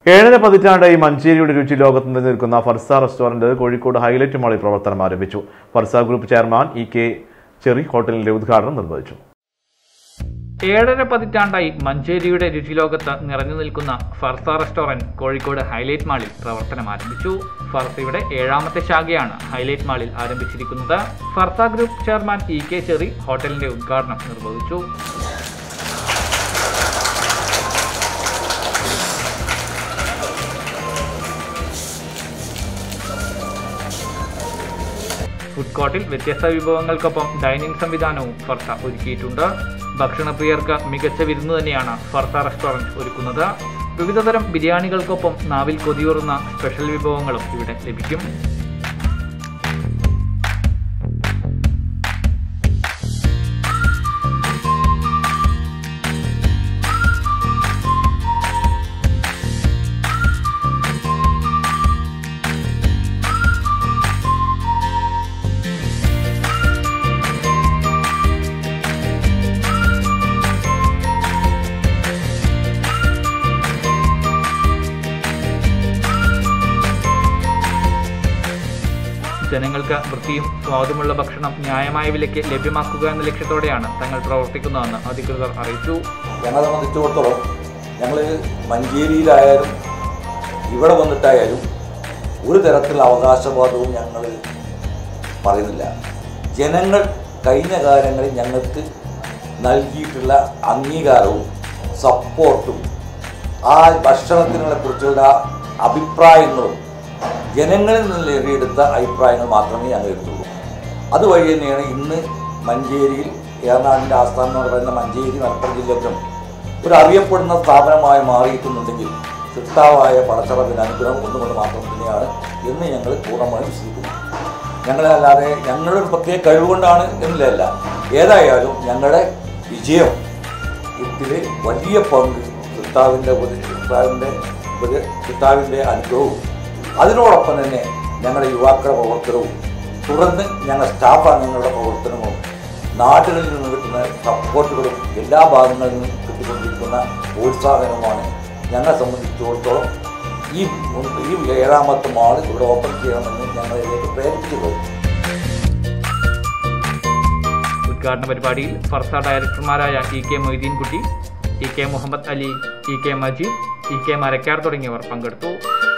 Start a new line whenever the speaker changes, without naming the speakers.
ഏഴര പതിറ്റാണ്ടായി മഞ്ചേരിയുടെ രുചി ലോകത്ത് നിലനിൽക്കുന്ന ഫർസ റെസ്റ്റോറന്റ് കോഴിക്കോട് ഹൈലൈറ്റ് മാളിൽ പ്രവർത്തനം ആരംഭിച്ചു Farsa group chairman E K ചെറി ഹോട്ടലിന്റെ ഉദ്ഘാടനം നിർവഹിച്ചു
ഏഴര പതിറ്റാണ്ടായി മഞ്ചേരിയുടെ രുചിലോകത്ത് നിറഞ്ഞു നിൽക്കുന്ന ഫർസ റെസ്റ്റോറന്റ് കോഴിക്കോട് ഹൈലൈറ്റ് മാളിൽ പ്രവർത്തനം ആരംഭിച്ചു ഫർസയുടെ ഏഴാമത്തെ ശാഖയാണ് ഹൈലൈറ്റ് മാളിൽ ആരംഭിച്ചിരിക്കുന്നത് Farsa group chairman E K ചെറി ഹോട്ടലിന്റെ ഉദ്ഘാടനം നിർവഹിച്ചു ഫുഡ് കോർട്ടിൽ വ്യത്യസ്ത വിഭവങ്ങൾക്കൊപ്പം ഡൈനിങ് സംവിധാനവും ഫർസ ഒരുക്കിയിട്ടുണ്ട് ഭക്ഷണപ്രിയർക്ക് മികച്ച വിരുന്ന് തന്നെയാണ് ഫർസ റെസ്റ്റോറന്റ് ഒരുക്കുന്നത് വിവിധതരം ബിരിയാണികൾക്കൊപ്പം നാവിൽ കൊതിയൂറുന്ന സ്പെഷ്യൽ വിഭവങ്ങളും ഇവിടെ ലഭിക്കും ജനങ്ങൾക്ക് വൃത്തിയും സ്വാദുമുള്ള ഭക്ഷണം ന്യായമായ വിലയ്ക്ക് ലഭ്യമാക്കുക എന്ന ലക്ഷ്യത്തോടെയാണ് തങ്ങൾ പ്രവർത്തിക്കുന്നതെന്ന് അധികൃതർ അറിയിച്ചു
ഞങ്ങളെ സംബന്ധിച്ചിടത്തോളം ഞങ്ങൾ മഞ്ചേരിയിലായാലും ഇവിടെ വന്നിട്ടായാലും ഒരു തരത്തിലുള്ള അവകാശവാദവും ഞങ്ങൾ പറയുന്നില്ല ജനങ്ങൾ കഴിഞ്ഞ കാലങ്ങളിൽ ഞങ്ങൾക്ക് നൽകിയിട്ടുള്ള അംഗീകാരവും സപ്പോർട്ടും ആ ഭക്ഷണത്തിനെ കുറിച്ചുള്ള അഭിപ്രായങ്ങളും ജനങ്ങളിൽ നിന്ന് നേടിയെടുത്ത അഭിപ്രായങ്ങൾ മാത്രമേ ഞങ്ങൾ എടുത്തുള്ളൂ അതുവഴി തന്നെയാണ് ഇന്ന് മഞ്ചേരിയിൽ ഏറനാടിൻ്റെ ആസ്ഥാനം എന്ന് പറയുന്ന മഞ്ചേരി മലപ്പുറം ജില്ലയ്ക്കും ഒരു അറിയപ്പെടുന്ന സ്ഥാപനമായി മാറിയിട്ടുണ്ടെങ്കിൽ സൃഷ്ടാവായ പടച്ചറവിന് അനുഗ്രഹം ഒന്നുകൊണ്ട് മാത്രം തന്നെയാണ് എന്ന് ഞങ്ങൾ പൂർണ്ണമായും വിശ്വസിക്കുന്നു ഞങ്ങളല്ലാതെ ഞങ്ങളുടെ ഒരു പ്രത്യേക കഴിവുകൊണ്ടാണ് എന്നില്ലല്ല ഏതായാലും ഞങ്ങളുടെ വിജയം ഇതിൽ വലിയ പങ്ക് സൃഷ്ടാവിൻ്റെ സൃഷ്ടാവിൻ്റെ സൃഷ്ടാവിൻ്റെ അനുഗ്രഹവും അതിനോടൊപ്പം തന്നെ ഞങ്ങളുടെ യുവാക്കളുടെ പ്രവർത്തനവും തുടർന്ന് ഞങ്ങളുടെ സ്റ്റാഫ് അംഗങ്ങളുടെ പ്രവർത്തനവും നാടുകളിൽ നിന്ന് കിട്ടുന്ന സപ്പോർട്ടുകളും എല്ലാ ഭാഗങ്ങളിൽ നിന്നും കിട്ടിക്കൊണ്ടിരിക്കുന്ന പ്രോത്സാഹനവുമാണ് ഞങ്ങളെ സംബന്ധിച്ചിടത്തോളം ഈ ഈ ഏഴാമത്തെ മാൾ ഇവിടെ ഓപ്പൺ ചെയ്യണമെന്ന് ഞങ്ങളിലേക്ക് പ്രേരിപ്പിച്ചത്
ഉദ്ഘാടന പരിപാടിയിൽ ഫർസ ഡയറക്ടർമാരായ E K Moideenkutty E K Muhammad Ali E K Majeed E K Marakkar തുടങ്ങിയവർ പങ്കെടുത്തു